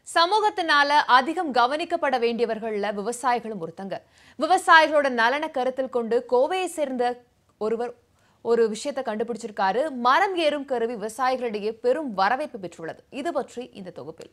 சமூகத்தினால அதிகம் கவனிக்கப்பட வேண்டியவர்கள்ல விவசாயிகளும் ஒருத்தங்க விவசாயிகளோட நலனை கருத்தில் கொண்டு கோவையை சேர்ந்த ஒருவர் ஒரு விஷயத்தை கண்டுபிடிச்சிருக்காரு மரம் ஏறும் கருவி விவசாயிகளிடையே பெரும் வரவேற்பு பெற்றுள்ளது இது பற்றி இந்த தொகுப்பில்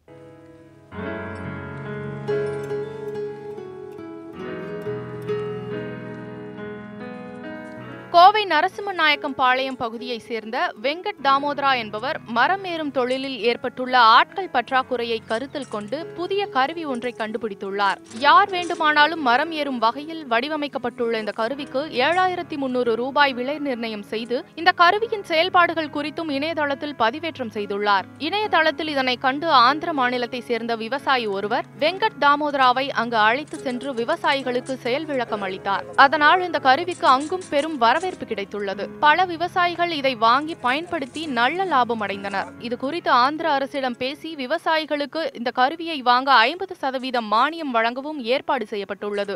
கோவை நரசிம்மநாயக்கம் பாளையம் பகுதியைச் சேர்ந்த வெங்கட் தாமோதரா என்பவர் மரம் ஏறும் தொழிலில் ஏற்பட்டுள்ள ஆட்கள் பற்றாக்குறையை கருத்தில் கொண்டு புதிய கருவி ஒன்றை கண்டுபிடித்துள்ளார் யார் வேண்டுமானாலும் மரம் ஏறும் வகையில் வடிவமைக்கப்பட்டுள்ள இந்த கருவிக்கு ஏழாயிரத்தி முன்னூறு ரூபாய் விலை நிர்ணயம் செய்து இந்த கருவியின் செயல்பாடுகள் குறித்தும் இணையதளத்தில் பதிவேற்றம் செய்துள்ளார் இணையதளத்தில் இதனை கண்டு ஆந்திர மாநிலத்தை சேர்ந்த விவசாயி ஒருவர் வெங்கட் தாமோதராவை அங்கு அழைத்து சென்று விவசாயிகளுக்கு செயல் விளக்கம் அளித்தார் அதனால் இந்த கருவிக்கு அங்கும் பெரும் வரவேற்பு கிடைத்துள்ளது பல விவசாயிகள் இதை வாங்கி பயன்படுத்தி நல்ல லாபம் அடைந்தனர் இது குறித்து ஆந்திர அரசிடம் பேசி விவசாயிகளுக்கு இந்த கருவியை வாங்க ஐம்பது சதவீதம் மானியம் வழங்கவும் ஏற்பாடு செய்யப்பட்டுள்ளது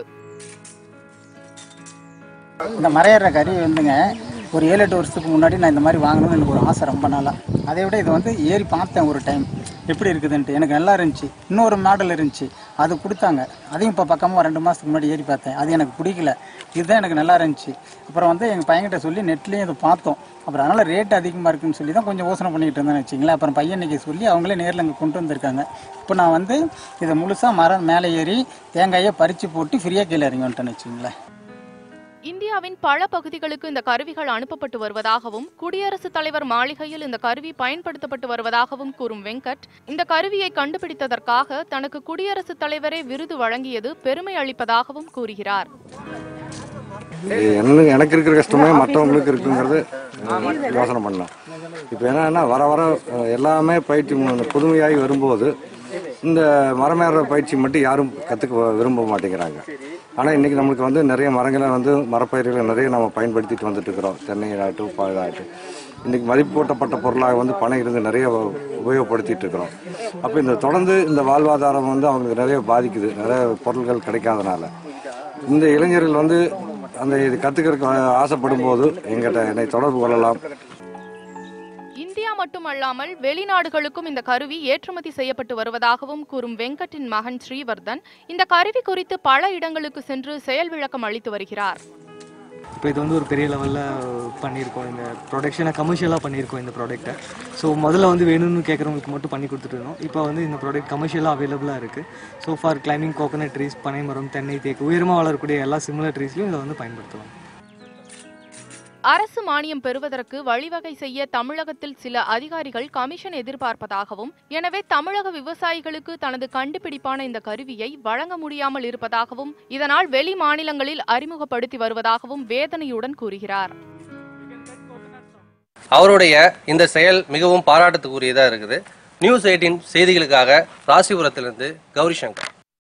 இந்த மரையற கருவி வந்துங்க ஒரு ஏழு எட்டு வருஷத்துக்கு முன்னாடி நான் இந்த மாதிரி வாங்கணும்னு எனக்கு ஒரு ஆசை ரொம்ப நாளாக அதை விட இது வந்து ஏறி பார்த்தேன் ஒரு டைம் எப்படி இருக்குதுன்ட்டு எனக்கு நல்லா இருந்துச்சு இன்னொரு மாடல் இருந்துச்சு அது கொடுத்தாங்க அதையும் இப்போ பக்கமாக ரெண்டு மாதத்துக்கு முன்னாடி ஏறி பார்த்தேன் அது எனக்கு பிடிக்கல இதுதான் எனக்கு நல்லா இருந்துச்சு அப்புறம் வந்து எங்கள் பையன்கிட்ட சொல்லி நெட்லேயும் இதை பார்த்தோம் அப்புறம் அதனால் ரேட் அதிகமாக இருக்குன்னு சொல்லி தான் கொஞ்சம் யோசனை பண்ணிக்கிட்டு இருந்தேன்னு வச்சிங்களேன் அப்புறம் பையன் இன்னைக்கு சொல்லி அவங்களே நேரில் இங்கே கொண்டு வந்திருக்காங்க இப்போ நான் வந்து இதை முழுசாக மரம் மேலே ஏறி தேங்காயை பறித்து போட்டு ஃப்ரீயாக கீழே இறங்கி வந்துட்டேன்னு வச்சிங்களேன் இந்தியாவின் பல பகுதிகளுக்கு இந்த கருவிகள் அனுப்பப்பட்டு வருவதாகவும் குடியரசுத் தலைவர் மாளிகையில் இந்த கருவி பயன்படுத்தப்பட்டு வருவதாகவும் கூறும் வெங்கட் இந்த கருவியை கண்டுபிடித்ததற்காக தனக்கு குடியரசுத் தலைவரே விருது வழங்கியது பெருமை அளிப்பதாகவும் கூறுகிறார் என்ன எனக்கு இருக்கிற கஷ்டமே மற்றவங்களுக்கு இருக்குங்கிறது அஹ், யோசனை பண்ணலாம் இப்போ என்னன்னா வர வர அஹ், எல்லாமே பயிற்சி மு- புதுமையாகி வரும்போது இந்த மரமேற பயிற்சி மட்டும் யாரும் கற்றுக்க விரும்ப மாட்டேங்கிறாங்க ஆனால் இன்றைக்கி நம்மளுக்கு வந்து நிறைய மரங்களை வந்து மரப்பயிர்களை நிறைய நம்ம பயன்படுத்திட்டு வந்துட்டு இருக்கிறோம் தென்னை ஆகட்டும் பாதாகட்டும் இன்றைக்கி மதிப்பூட்டப்பட்ட பொருளாக வந்து பணம் இருந்து நிறைய உ- உபயோகப்படுத்திட்டு இருக்கிறோம் அப்போ இந்த தொடர்ந்து இந்த வாழ்வாதாரம் வந்து அவங்களுக்கு நிறைய பாதிக்குது நிறைய பொருட்கள் கிடைக்காதனால இந்த இளைஞர்கள் வந்து அந்த இது கற்றுக்கிறதுக்கு ஆசைப்படும் போது எங்கிட்ட என்னை தொடர்பு கொள்ளலாம் இந்தியா மட்டுமல்லாமல் வெளிநாடுகளுக்கும் இந்த கருவி ஏற்றுமதி செய்யப்பட்டு வருவதாகவும் கூறும் வெங்கட்டின் மகன் ஸ்ரீவர்தன் இந்த கருவி குறித்து பல இடங்களுக்கு சென்று செயல் விளக்கம் அளித்து வருகிறார் இப்போ இது வந்து ஒரு பெரிய லெவலில் பண்ணியிருக்கோம் இந்த ப்ரொடக்ஷனை கமர்ஷியலாக பண்ணியிருக்கோம் இந்த ப்ராடக்ட்டை ஸோ முதல்ல வந்து வேணும்னு கேட்குறவங்களுக்கு மட்டும் பண்ணி கொடுத்துட்டு இருந்தோம் இப்போ வந்து இந்த ப்ராடக்ட் கமர்ஷியலாக அவைலபிளாக இருக்குது so for climbing coconut trees பனை மரம் தென்னை தேக்கு உயரமாக வளரக்கூடிய எல்லா சிமிலர் ட்ரீஸ்லையும் இதை வந்து பயன்படுத்தலாம் அரசு மானியம் பெறுவதற்கு வழிவகை செய்ய தமிழகத்தில் சில அதிகாரிகள் கமிஷன் எதிர்பார்ப்பதாகவும் எனவே தமிழக விவசாயிகளுக்கு தனது கண்டுபிடிப்பான இந்த கருவியை வழங்க முடியாமல் இருப்பதாகவும் இதனால் வெளி மாநிலங்களில் அறிமுகப்படுத்தி வருவதாகவும் வேதனையுடன் கூறுகிறார் அவருடைய இந்த செயல் மிகவும் பாராட்டுக்குரியதாக இருக்குது நியூஸ் எயிட்டின் செய்திகளுக்காக ராசிபுரத்திலிருந்து கௌரி சங்கர்